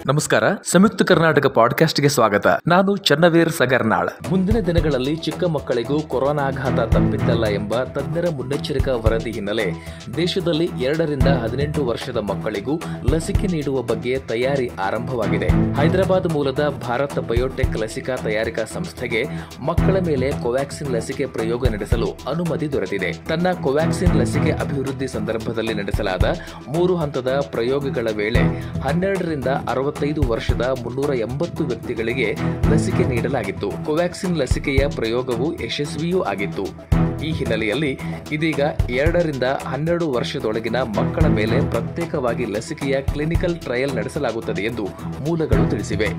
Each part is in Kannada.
ನಮಸ್ಕಾರ ಸಂಯುಕ್ತ ಕರ್ನಾಟಕ ಪಾಡ್ಕಾಸ್ಟ್ಗೆ ಸ್ವಾಗತ ನಾನು ಚನ್ನವೀರ್ ಸಗರ್ನಾಳ್ ಮುಂದಿನ ದಿನಗಳಲ್ಲಿ ಚಿಕ್ಕ ಮಕ್ಕಳಿಗೂ ಕೊರೋನಾಘಾತ ತಪ್ಪಿದ್ದಲ್ಲ ಎಂಬ ತಜ್ಞರ ಮುನ್ನೆಚ್ಚರಿಕಾ ವರದಿ ಹಿನ್ನೆಲೆ ದೇಶದಲ್ಲಿ ಎರಡರಿಂದ ಹದಿನೆಂಟು ವರ್ಷದ ಮಕ್ಕಳಿಗೂ ಲಸಿಕೆ ನೀಡುವ ಬಗ್ಗೆ ತಯಾರಿ ಆರಂಭವಾಗಿದೆ ಹೈದರಾಬಾದ್ ಮೂಲದ ಭಾರತ್ ಬಯೋಟೆಕ್ ಲಸಿಕಾ ತಯಾರಿಕಾ ಸಂಸ್ಥೆಗೆ ಮಕ್ಕಳ ಮೇಲೆ ಕೋವ್ಯಾಕ್ಸಿನ್ ಲಸಿಕೆ ಪ್ರಯೋಗ ನಡೆಸಲು ಅನುಮತಿ ದೊರೆತಿದೆ ತನ್ನ ಕೋವ್ಯಾಕ್ಸಿನ್ ಲಸಿಕೆ ಅಭಿವೃದ್ಧಿ ಸಂದರ್ಭದಲ್ಲಿ ನಡೆಸಲಾದ ಮೂರು ಹಂತದ ಪ್ರಯೋಗಗಳ ವೇಳೆ ಹನ್ನೆರಡರಿಂದ ಅರವತ್ತೈದು ವರ್ಷದ ಮುನ್ನೂರ ಎಂಬತ್ತು ವ್ಯಕ್ತಿಗಳಿಗೆ ಲಸಿಕೆ ನೀಡಲಾಗಿತ್ತು ಕೋವ್ಯಾಕ್ಸಿನ್ ಲಸಿಕೆಯ ಪ್ರಯೋಗವು ಯಶಸ್ವಿಯೂ ಆಗಿತ್ತು ಈ ಹಿನ್ನೆಲೆಯಲ್ಲಿ ಇದೀಗ ಎರಡರಿಂದ ಹನ್ನೆರಡು ವರ್ಷದೊಳಗಿನ ಮಕ್ಕಳ ಮೇಲೆ ಪ್ರತ್ಯೇಕವಾಗಿ ಲಸಿಕೆಯ ಕ್ಲಿನಿಕಲ್ ಟ್ರಯಲ್ ನಡೆಸಲಾಗುತ್ತದೆ ಎಂದು ಮೂಲಗಳು ತಿಳಿಸಿವೆ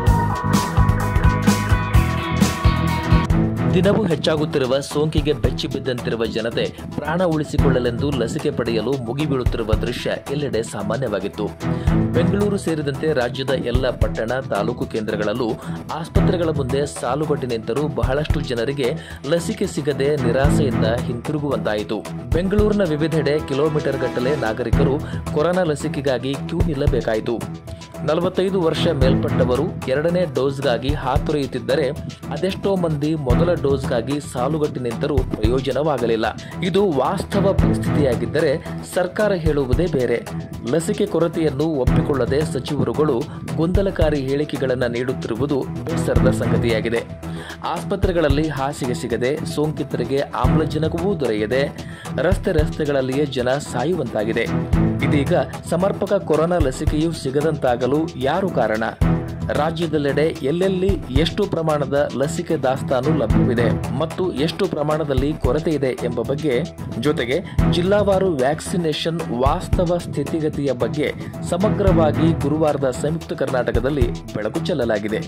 ದಿನವೂ ಹೆಚ್ಚಾಗುತ್ತಿರುವ ಸೋಂಕಿಗೆ ಬೆಚ್ಚಿ ಬಿದ್ದಂತಿರುವ ಜನತೆ ಪ್ರಾಣ ಉಳಿಸಿಕೊಳ್ಳಲೆಂದು ಲಸಿಕೆ ಪಡೆಯಲು ಮುಗಿಬೀಳುತ್ತಿರುವ ದೃಶ್ಯ ಎಲ್ಲೆಡೆ ಸಾಮಾನ್ಯವಾಗಿತ್ತು ಬೆಂಗಳೂರು ಸೇರಿದಂತೆ ರಾಜ್ಯದ ಎಲ್ಲ ಪಟ್ಟಣ ತಾಲೂಕು ಕೇಂದ್ರಗಳಲ್ಲೂ ಆಸ್ಪತ್ರೆಗಳ ಮುಂದೆ ಸಾಲುಗಟ್ಟಿ ನಿಂತರೂ ಬಹಳಷ್ಟು ಜನರಿಗೆ ಲಸಿಕೆ ಸಿಗದೆ ನಿರಾಸೆಯಿಂದ ಹಿಂತಿರುಗುವಂತಾಯಿತು ಬೆಂಗಳೂರಿನ ವಿವಿಧೆಡೆ ಕಿಲೋಮೀಟರ್ ಗಟ್ಟಲೆ ನಾಗರಿಕರು ಕೊರೋನಾ ಲಸಿಕೆಗಾಗಿ ಕ್ಯೂ ನಿಲ್ಲಬೇಕಾಯಿತು ನಲವತ್ತೈದು ವರ್ಷ ಮೇಲ್ಪಟ್ಟವರು ಎರಡನೇ ಡೋಸ್ಗಾಗಿ ಹಾತೊರೆಯುತ್ತಿದ್ದರೆ ಅದೆಷ್ಟೋ ಮಂದಿ ಮೊದಲ ಡೋಸ್ಗಾಗಿ ಸಾಲುಗಟ್ಟಿ ನಿಂತರೂ ಪ್ರಯೋಜನವಾಗಲಿಲ್ಲ ಇದು ವಾಸ್ತವ ಪರಿಸ್ಥಿತಿಯಾಗಿದ್ದರೆ ಸರ್ಕಾರ ಹೇಳುವುದೇ ಬೇರೆ ಲಸಿಕೆ ಕೊರತೆಯನ್ನು ಒಪ್ಪಿಕೊಳ್ಳದೆ ಸಚಿವರುಗಳು ಗೊಂದಲಕಾರಿ ಹೇಳಿಕೆಗಳನ್ನು ನೀಡುತ್ತಿರುವುದು ಬೇಸರದ ಸಂಗತಿಯಾಗಿದೆ ಆಸ್ಪತ್ರೆಗಳಲ್ಲಿ ಹಾಸಿಗೆ ಸಿಗದೆ ಸೋಂಕಿತರಿಗೆ ಆಮ್ಲಜನಕವೂ ದೊರೆಯದೆ ರಸ್ತೆ ರಸ್ತೆಗಳಲ್ಲಿಯೇ ಜನ ಸಾಯುವಂತಾಗಿದೆ ಇದೀಗ ಸಮರ್ಪಕ ಕೊರೋನಾ ಲಸಿಕೆಯೂ ಸಿಗದಂತಾಗಲು ಯಾರು ಕಾರಣ ರಾಜ್ಯದೆಲ್ಲೆಡೆ ಎಲ್ಲೆಲ್ಲಿ ಎಷ್ಟು ಪ್ರಮಾಣದ ಲಸಿಕೆ ದಾಸ್ತಾನು ಲಭ್ಯವಿದೆ ಮತ್ತು ಎಷ್ಟು ಪ್ರಮಾಣದಲ್ಲಿ ಕೊರತೆ ಇದೆ ಎಂಬ ಬಗ್ಗೆ ಜೊತೆಗೆ ಜಿಲ್ಲಾವಾರು ವ್ಯಾಕ್ಸಿನೇಷನ್ ವಾಸ್ತವ ಸ್ಥಿತಿಗತಿಯ ಬಗ್ಗೆ ಸಮಗ್ರವಾಗಿ ಗುರುವಾರದ ಸಂಯುಕ್ತ ಕರ್ನಾಟಕದಲ್ಲಿ ಬೆಳಕು ಚೆಲ್ಲಲಾಗಿದೆ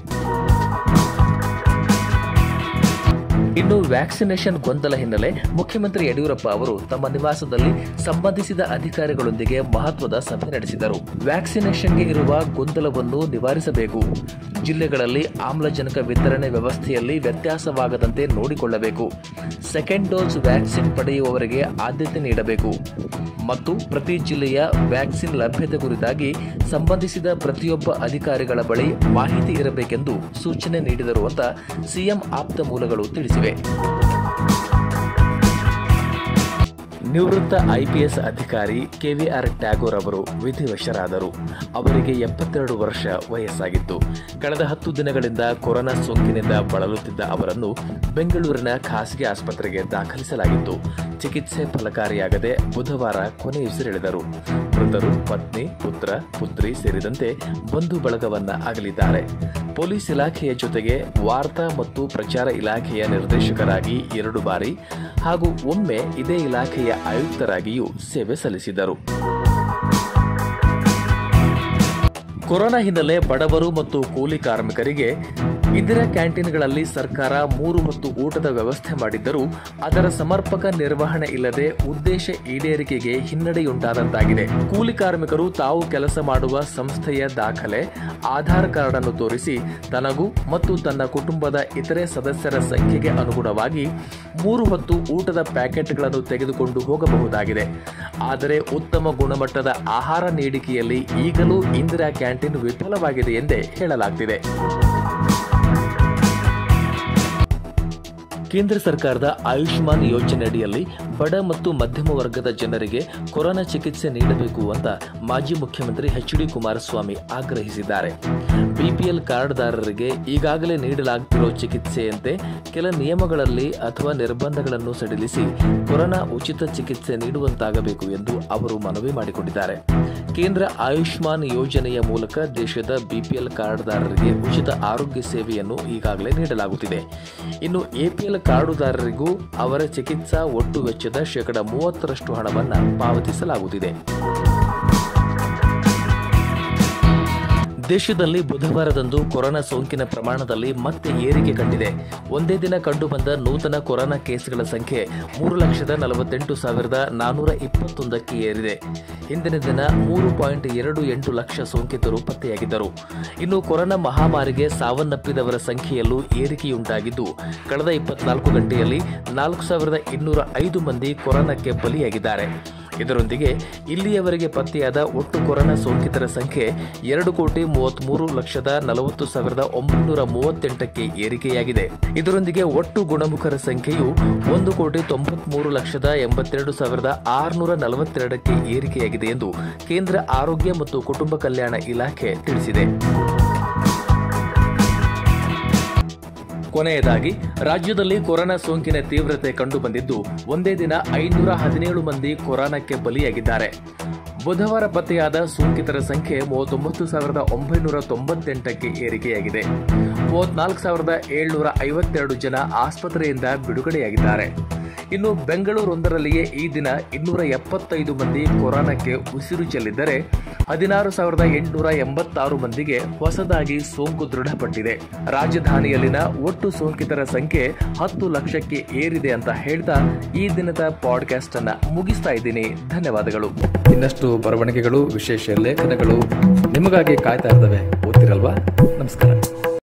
ಇನ್ನು ವ್ಯಾಕ್ಸಿನೇಷನ್ ಗೊಂದಲ ಹಿನ್ನೆಲೆ ಮುಖ್ಯಮಂತ್ರಿ ಯಡಿಯೂರಪ್ಪ ಅವರು ತಮ್ಮ ನಿವಾಸದಲ್ಲಿ ಸಂಬಂಧಿಸಿದ ಅಧಿಕಾರಿಗಳೊಂದಿಗೆ ಮಹತ್ವದ ಸಭೆ ನಡೆಸಿದರು ವ್ಯಾಕ್ಸಿನೇಷನ್ಗೆ ಇರುವ ಗೊಂದಲವನ್ನು ನಿವಾರಿಸಬೇಕು ಜಿಲ್ಲೆಗಳಲ್ಲಿ ಆಮ್ಲಜನಕ ವಿತರಣೆ ವ್ಯವಸ್ಥೆಯಲ್ಲಿ ವ್ಯತ್ಯಾಸವಾಗದಂತೆ ನೋಡಿಕೊಳ್ಳಬೇಕು ಸೆಕೆಂಡ್ ಡೋಸ್ ವ್ಯಾಕ್ಸಿನ್ ಪಡೆಯುವವರಿಗೆ ಆದ್ಯತೆ ನೀಡಬೇಕು ಮತ್ತು ಪ್ರತಿ ಜಿಲ್ಲೆಯ ವ್ಯಾಕ್ಸಿನ್ ಲಭ್ಯತೆ ಕುರಿತಾಗಿ ಸಂಬಂಧಿಸಿದ ಪ್ರತಿಯೊಬ್ಬ ಅಧಿಕಾರಿಗಳ ಬಳಿ ಮಾಹಿತಿ ಇರಬೇಕೆಂದು ಸೂಚನೆ ನೀಡಿದರು ಅಂತ ಸಿಎಂ ಆಪ್ತ ಮೂಲಗಳು ತಿಳಿಸಿವೆ ನಿವೃತ್ತ ಐಪಿಎಸ್ ಅಧಿಕಾರಿ ಕೆವಿಆರ್ ಟ್ಯಾಗೋರ್ ಅವರು ವಿಧಿವಶರಾದರು ಅವರಿಗೆ ಎಪ್ಪತ್ತೆರಡು ವರ್ಷ ವಯಸ್ಸಾಗಿತ್ತು ಕಳೆದ ಹತ್ತು ದಿನಗಳಿಂದ ಕೊರೋನಾ ಸೋಂಕಿನಿಂದ ಬಳಲುತ್ತಿದ್ದ ಅವರನ್ನು ಬೆಂಗಳೂರಿನ ಖಾಸಗಿ ಆಸ್ಪತ್ರೆಗೆ ದಾಖಲಿಸಲಾಗಿತ್ತು ಚಿಕಿತ್ಸೆ ಫಲಕಾರಿಯಾಗದೆ ಬುಧವಾರ ಕೊನೆಯುಸಿರೆಳೆದರು ಮೃತರು ಪತ್ನಿ ಪುತ್ರ ಪುತ್ರಿ ಸೇರಿದಂತೆ ಬಂಧು ಬಳಗವನ್ನ ಅಗಲಿದ್ದಾರೆ ಪೊಲೀಸ್ ಇಲಾಖೆಯ ಜೊತೆಗೆ ವಾರ್ತಾ ಮತ್ತು ಪ್ರಚಾರ ಇಲಾಖೆಯ ನಿರ್ದೇಶಕರಾಗಿ ಎರಡು ಬಾರಿ ಹಾಗೂ ಒಮ್ಮೆ ಇದೇ ಇಲಾಖೆಯ ಆಯುಕ್ತರಾಗಿಯೂ ಸೇವೆ ಸಲ್ಲಿಸಿದರು ಕೊರೋನಾ ಹಿನ್ನೆಲೆ ಬಡವರು ಮತ್ತು ಕೂಲಿ ಕಾರ್ಮಿಕರಿಗೆ ಇಂದಿರಾ ಕ್ಯಾಂಟೀನ್ಗಳಲ್ಲಿ ಸರ್ಕಾರ ಮೂರು ಹೊತ್ತು ಊಟದ ವ್ಯವಸ್ಥೆ ಮಾಡಿದ್ದರೂ ಅದರ ಸಮರ್ಪಕ ನಿರ್ವಹಣೆ ಇಲ್ಲದೆ ಉದ್ದೇಶ ಈಡೇರಿಕೆಗೆ ಹಿನ್ನಡೆಯುಂಟಾದಂತಾಗಿದೆ ಕೂಲಿ ಕಾರ್ಮಿಕರು ತಾವು ಕೆಲಸ ಮಾಡುವ ಸಂಸ್ಥೆಯ ದಾಖಲೆ ಆಧಾರ್ ಕಾರ್ಡ್ ಅನ್ನು ತೋರಿಸಿ ತನಗೂ ಮತ್ತು ತನ್ನ ಕುಟುಂಬದ ಇತರೆ ಸದಸ್ಯರ ಸಂಖ್ಯೆಗೆ ಅನುಗುಣವಾಗಿ ಮೂರು ಹೊತ್ತು ಊಟದ ಪ್ಯಾಕೆಟ್ಗಳನ್ನು ತೆಗೆದುಕೊಂಡು ಹೋಗಬಹುದಾಗಿದೆ ಆದರೆ ಉತ್ತಮ ಗುಣಮಟ್ಟದ ಆಹಾರ ನೀಡಿಕೆಯಲ್ಲಿ ಈಗಲೂ ಇಂದಿರಾ ಕ್ಯಾಂಟೀನ್ ವಿಫಲವಾಗಿದೆ ಎಂದೇ ಹೇಳಲಾಗ್ತಿದೆ ಕೇಂದ್ರ ಸರ್ಕಾರದ ಆಯುಷ್ಮಾನ್ ಯೋಜನೆಯಡಿಯಲ್ಲಿ ಬಡ ಮತ್ತು ಮಧ್ಯಮ ವರ್ಗದ ಜನರಿಗೆ ಕೊರೋನಾ ಚಿಕಿತ್ಸೆ ನೀಡಬೇಕು ಅಂತ ಮಾಜಿ ಮುಖ್ಯಮಂತ್ರಿ ಎಚ್ ಡಿ ಕುಮಾರಸ್ವಾಮಿ ಆಗ್ರಹಿಸಿದ್ದಾರೆ ಬಿಪಿಎಲ್ ಕಾರ್ಡ್ದಾರರಿಗೆ ಈಗಾಗಲೇ ನೀಡಲಾಗುತ್ತಿರೋ ಚಿಕಿತ್ಸೆಯಂತೆ ಕೆಲ ನಿಯಮಗಳಲ್ಲಿ ಅಥವಾ ನಿರ್ಬಂಧಗಳನ್ನು ಸಡಿಲಿಸಿ ಕೊರೋನಾ ಉಚಿತ ಚಿಕಿತ್ಸೆ ನೀಡುವಂತಾಗಬೇಕು ಎಂದು ಅವರು ಮನವಿ ಮಾಡಿಕೊಂಡಿದ್ದಾರೆ ಕೇಂದ್ರ ಆಯುಷ್ಮಾನ್ ಯೋಜನೆಯ ಮೂಲಕ ದೇಶದ ಬಿಪಿಎಲ್ ಕಾರ್ಡ್ದಾರರಿಗೆ ಉಚಿತ ಆರೋಗ್ಯ ಸೇವೆಯನ್ನು ಈಗಾಗಲೇ ನೀಡಲಾಗುತ್ತಿದೆ ಇನ್ನು ಎಪಿಎಲ್ ಕಾರ್ಡುದಾರರಿಗೂ ಅವರ ಚಿಕಿತ್ಸಾ ಒಟ್ಟು ವೆಚ್ಚದ ಶೇಕಡ ಮೂವತ್ತರಷ್ಟು ಹಣವನ್ನು ಪಾವತಿಸಲಾಗುತ್ತಿದೆ ದೇಶದಲ್ಲಿ ಬುಧವಾರದಂದು ಕೊರೋನಾ ಸೋಂಕಿನ ಪ್ರಮಾಣದಲ್ಲಿ ಮತ್ತೆ ಏರಿಕೆ ಕಂಡಿದೆ ಒಂದೇ ದಿನ ಕಂಡುಬಂದ ನೂತನ ಕೊರೋನಾ ಕೇಸ್ಗಳ ಸಂಖ್ಯೆ ಮೂರು ಲಕ್ಷದ ನಲವತ್ತೆಂಟು ಸಾವಿರದ ನಾನೂರ ಇಪ್ಪತ್ತೊಂದಕ್ಕೆ ಏರಿದೆ ಹಿಂದಿನ ದಿನ ಮೂರು ಪಾಯಿಂಟ್ ಎರಡು ಎಂಟು ಲಕ್ಷ ಸೋಂಕಿತರು ಪತ್ತೆಯಾಗಿದ್ದರು ಇನ್ನು ಕೊರೋನಾ ಮಹಾಮಾರಿಗೆ ಸಾವನ್ನಪ್ಪಿದವರ ಸಂಖ್ಯೆಯಲ್ಲೂ ಏರಿಕೆಯುಂಟಾಗಿದ್ದು ಕಳೆದ ಇಪ್ಪತ್ನಾಲ್ಕು ಗಂಟೆಯಲ್ಲಿ ನಾಲ್ಕು ಸಾವಿರದ ಇನ್ನೂರ ಐದು ಮಂದಿ ಕೊರೋನಾಕ್ಕೆ ಬಲಿಯಾಗಿದ್ದಾರೆ ಇದರೊಂದಿಗೆ ಇಲ್ಲಿಯವರೆಗೆ ಪತ್ತೆಯಾದ ಒಟ್ಟು ಕೊರೋನಾ ಸೋಂಕಿತರ ಸಂಖ್ಯೆ ಎರಡು ಕೋಟಿ ಮೂವತ್ಮೂರು ಲಕ್ಷದ ನಲವತ್ತು ಸಾವಿರದ ಒಂಬೈನೂರ ಮೂವತ್ತೆಂಟಕ್ಕೆ ಏರಿಕೆಯಾಗಿದೆ ಇದರೊಂದಿಗೆ ಒಟ್ಟು ಗುಣಮುಖರ ಸಂಖ್ಯೆಯು ಒಂದು ಕೋಟಿ ತೊಂಬತ್ಮೂರು ಲಕ್ಷದ ಎಂಬತ್ತೆರಡು ಸಾವಿರದ ಆರುನೂರ ನಲವತ್ತೆರಡಕ್ಕೆ ಏರಿಕೆಯಾಗಿದೆ ಎಂದು ಕೇಂದ್ರ ಆರೋಗ್ಯ ಮತ್ತು ಕುಟುಂಬ ಕಲ್ಯಾಣ ಇಲಾಖೆ ತಿಳಿಸಿದೆ ಕೊನೆಯದಾಗಿ ರಾಜ್ಯದಲ್ಲಿ ಕೊರೋನಾ ಸೋಂಕಿನ ತೀವ್ರತೆ ಕಂಡುಬಂದಿದ್ದು ಒಂದೇ ದಿನ ಐನೂರ ಹದಿನೇಳು ಮಂದಿ ಕೊರೋನಾಕ್ಕೆ ಬಲಿಯಾಗಿದ್ದಾರೆ ಬುಧವಾರ ಪತ್ತೆಯಾದ ಸೋಂಕಿತರ ಸಂಖ್ಯೆ ಮೂವತ್ತೊಂಬತ್ತು ಸಾವಿರದ ಒಂಬೈನೂರ ತೊಂಬತ್ತೆಂಟಕ್ಕೆ ಏರಿಕೆಯಾಗಿದೆ ಮೂವತ್ನಾಲ್ಕು ಸಾವಿರದ ಏಳ್ನೂರ ಐವತ್ತೆರಡು ಜನ ಆಸ್ಪತ್ರೆಯಿಂದ ಬಿಡುಗಡೆಯಾಗಿದ್ದಾರೆ ಇನ್ನು ಬೆಂಗಳೂರೊಂದರಲ್ಲಿಯೇ ಈ ದಿನ ಇನ್ನೂರ ಎಪ್ಪತ್ತೈದು ಮಂದಿ ಕೊರೋನಾಕ್ಕೆ ಉಸಿರು ಚೆಲ್ಲಿದ್ದರೆ ಹದಿನಾರು ಸಾವಿರದ ಎಂಟುನೂರ ಎಂಬತ್ತಾರು ಮಂದಿಗೆ ಹೊಸದಾಗಿ ಸೋಂಕು ದೃಢಪಟ್ಟಿದೆ ರಾಜಧಾನಿಯಲ್ಲಿನ ಒಟ್ಟು ಸೋಂಕಿತರ ಸಂಖ್ಯೆ ಹತ್ತು ಲಕ್ಷಕ್ಕೆ ಏರಿದೆ ಅಂತ ಹೇಳ್ತಾ ಈ ದಿನದ ಪಾಡ್ಕಾಸ್ಟ್ ಅನ್ನ ಮುಗಿಸ್ತಾ ಇದ್ದೀನಿ ಧನ್ಯವಾದಗಳು ಇನ್ನಷ್ಟು ಬರವಣಿಗೆಗಳು ವಿಶೇಷ ಲೇಖನಗಳು ನಿಮಗಾಗಿ ಕಾಯ್ತಾ ಇರ್ತವೆ ಓದ್ತಿರಲ್ವಾ ನಮಸ್ಕಾರ